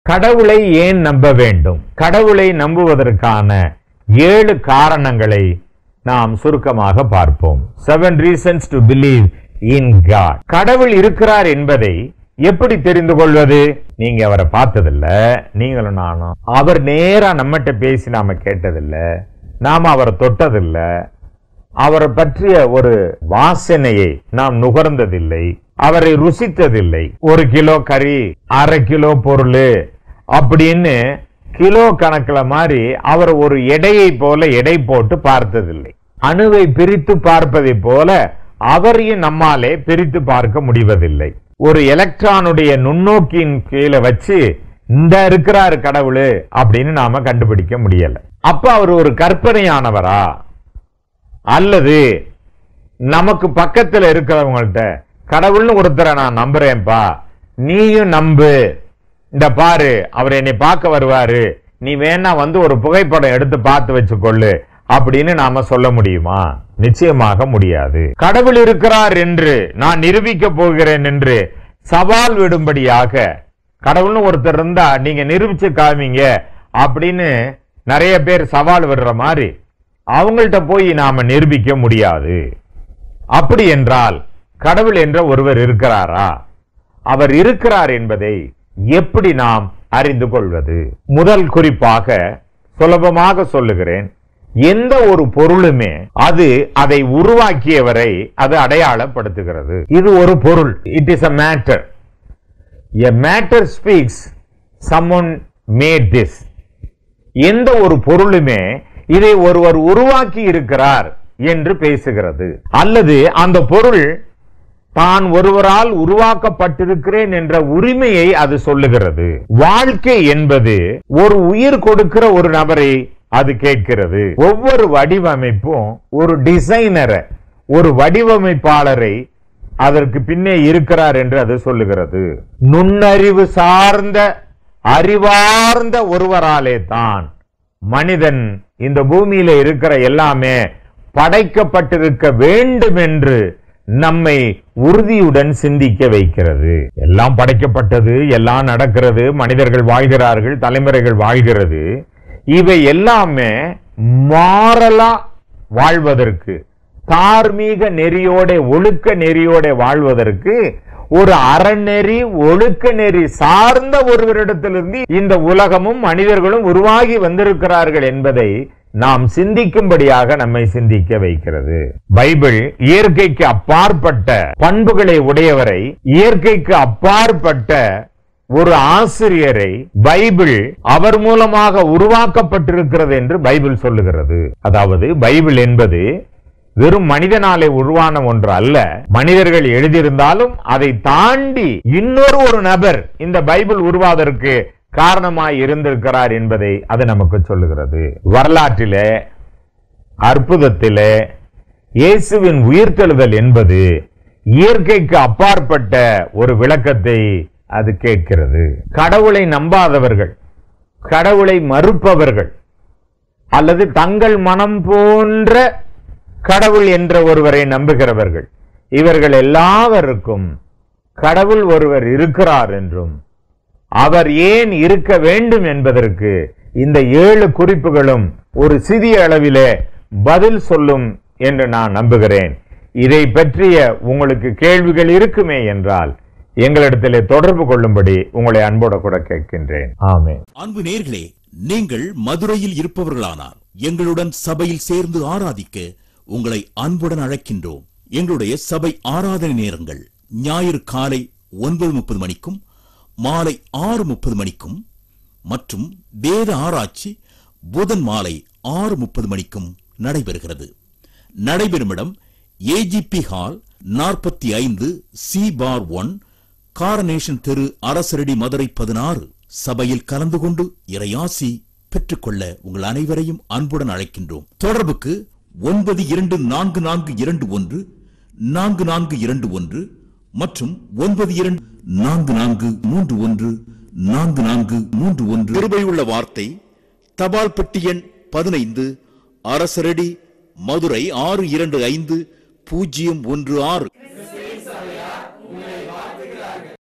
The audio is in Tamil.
கடவுளை ஏன் நம்ப வேண்டும் கடவுளை நம்புவதற்கான ஏழு காரணங்களை நாம் சுருக்கமாக பார்ப்போம் seven reasons to believe in God கடவுள் இருக்கிறார் என்பதை எப்படி தெரிந்து கொள்வது நீங்க அவரை பார்த்ததில்ல நீங்களும் நானும் அவர் நேரா நம்மகிட்ட பேசி நாம கேட்டதில்ல நாம அவரை தொட்டதில்ல அவரை பற்றிய ஒரு வாசனையை நாம் நுகர்ந்ததில்லை அவரை ருசித்ததில்லை ஒரு கிலோ கறி அரை கிலோ பொருள் அப்படின்னு கிலோ கணக்குல மாதிரி அவர் ஒரு எடையை போல எடை போட்டு பார்த்ததில்லை அணுவை பிரித்து பார்ப்பதை போல அவரையும் நம்மாலே பிரித்து பார்க்க முடிவதில்லை ஒரு எலக்ட்ரானுடைய நுண்ணோக்கியின் கீழே வச்சு இந்த இருக்கிறாரு கடவுள் அப்படின்னு நாம கண்டுபிடிக்க முடியல அப்ப அவர் ஒரு கற்பனையானவரா அல்லது நமக்கு பக்கத்துல இருக்கிறவங்கள்ட்ட கடவுள்னு ஒருத்தரை நான் நம்புறேன்ப்பா நீயும் நம்பு இந்த பாரு அவர் என்னை பார்க்க வருவாரு நீ வேணா வந்து ஒரு புகைப்படம் எடுத்து பார்த்து வச்சுக்கொள்ளு அப்படின்னு நாம சொல்ல முடியுமா நிச்சயமாக முடியாது கடவுள் இருக்கிறார் என்று நான் நிரூபிக்க போகிறேன் என்று சவால் விடும்படியாக கடவுள்னு ஒருத்தர் இருந்தா நீங்க நிரூபிச்சு காமிங்க அப்படின்னு நிறைய பேர் சவால் விடுற மாதிரி அவங்கள்ட்ட போய் நாம நிரூபிக்க முடியாது அப்படி என்றால் கடவுள் என்ற ஒருவர் இருக்கிறாரா அவர் இருக்கிறார் என்பதை எப்படி நாம் அறிந்து கொள்வது முதல் குறிப்பாக சுலபமாக சொல்லுகிறேன் எந்த ஒரு பொருளுமே அது அதை உருவாக்கியவரை அது அடையாளப்படுத்துகிறது இது ஒரு பொருள் it is a matter a matter speaks someone made this எந்த ஒரு பொருளுமே இதை ஒருவர் உருவாக்கி இருக்கிறார் என்று பேசுகிறது அல்லது அந்த பொருள் தான் ஒருவரால் உருவாக்கப்பட்டிருக்கிறேன் என்ற உரிமையை அது சொல்லுகிறது வாழ்க்கை என்பது ஒரு உயிர் கொடுக்கிற ஒரு நபரை அது கேட்கிறது ஒவ்வொரு வடிவமைப்பும் ஒரு டிசைனரை ஒரு வடிவமைப்பாளரை அதற்கு பின்னே இருக்கிறார் என்று அது சொல்லுகிறது நுண்ணறிவு சார்ந்த அறிவார்ந்த ஒருவராலே தான் மனிதன் இந்த பூமியில இருக்கிற எல்லாமே படைக்கப்பட்டிருக்க வேண்டும் என்று நம்மை உறுதியுடன் சிந்திக்க வைக்கிறது எல்லாம் படைக்கப்பட்டது எல்லாம் நடக்கிறது மனிதர்கள் வாழ்கிறார்கள் தலைமுறைகள் வாழ்கிறது இவை எல்லாமே மாறலா வாழ்வதற்கு தார்மீக நெறியோட ஒழுக்க நெறியோட வாழ்வதற்கு ஒரு அறநெறி ஒழுக்க நெறி சார்ந்த ஒருவரிடத்திலிருந்து இந்த உலகமும் மனிதர்களும் உருவாகி வந்திருக்கிறார்கள் என்பதை நாம் சிந்திக்கும்படியாக நம்மை சிந்திக்க வைக்கிறது பைபிள் இயற்கைக்கு அப்பாற்பட்ட பண்புகளை உடையவரை இயற்கைக்கு அப்பாற்பட்ட ஒரு ஆசிரியரை பைபிள் அவர் மூலமாக உருவாக்கப்பட்டிருக்கிறது என்று பைபிள் சொல்லுகிறது அதாவது பைபிள் என்பது வெறும் மனிதனாலே உருவான ஒன்று அல்ல மனிதர்கள் எழுதியிருந்தாலும் அதை தாண்டி இன்னொரு ஒரு நபர் இந்த பைபிள் உருவாவதற்கு காரணமாய் இருந்திருக்கிறார் என்பதை அது நமக்கு சொல்லுகிறது வரலாற்றிலே அற்புதத்திலே இயேசுவின் உயிர்த்தெழுதல் என்பது இயற்கைக்கு அப்பாற்பட்ட ஒரு விளக்கத்தை அது கேட்கிறது கடவுளை நம்பாதவர்கள் கடவுளை மறுப்பவர்கள் அல்லது தங்கள் மனம் போன்ற கடவுள் என்ற ஒருவரை நம்புகிறவர்கள் இவர்கள் எல்லாவருக்கும் கடவுள் ஒருவர் இருக்கிறார் என்றும் அவர் ஏன் இருக்க வேண்டும் என்பதற்கு இந்த ஏழு குறிப்புகளும் ஒரு சிறிய அளவிலே பதில் சொல்லும் என்று நான் நம்புகிறேன் இதை பற்றிய உங்களுக்கு கேள்விகள் இருக்குமே என்றால் எங்களிடத்திலே தொடர்பு கொள்ளும்படி உங்களை அன்போட கூட கேட்கின்றேன் ஆமே அன்பு நேர்களே நீங்கள் மதுரையில் இருப்பவர்களானார் எங்களுடன் சபையில் சேர்ந்து ஆராதிக்க உங்களை அன்புடன் அழைக்கின்றோம் எங்களுடைய சபை ஆராதனை நேரங்கள் ஞாயிறு காலை ஒன்பது முப்பது மணிக்கும் மாலை ஆறு முப்பது மணிக்கும் மற்றும் வேத ஆராய்ச்சி புதன் மாலை ஆறு முப்பது மணிக்கும் நடைபெறுகிறது நடைபெறும் இடம் ஏஜிபி ஹால் நாற்பத்தி ஐந்து சி பார் ஒன் காரனேஷன் தெரு அரசரடி மதுரை பதினாறு சபையில் கலந்து கொண்டு இறையாசி பெற்றுக்கொள்ள உங்கள் அனைவரையும் அன்புடன் அழைக்கின்றோம் தொடர்புக்கு ஒன்பது இரண்டு நான்கு நான்கு இரண்டு ஒன்று நான்கு நான்கு இரண்டு ஒன்று மற்றும் ஒன்பது இரண்டு நான்கு நான்கு மூன்று ஒன்று நான்கு நான்கு மூன்று ஒன்று கிருபையுள்ள வார்த்தை தபால் பெட்டி எண் பதினைந்து அரசரடி மதுரை ஆறு இரண்டு ஐந்து பூஜ்ஜியம் ஒன்று ஆறு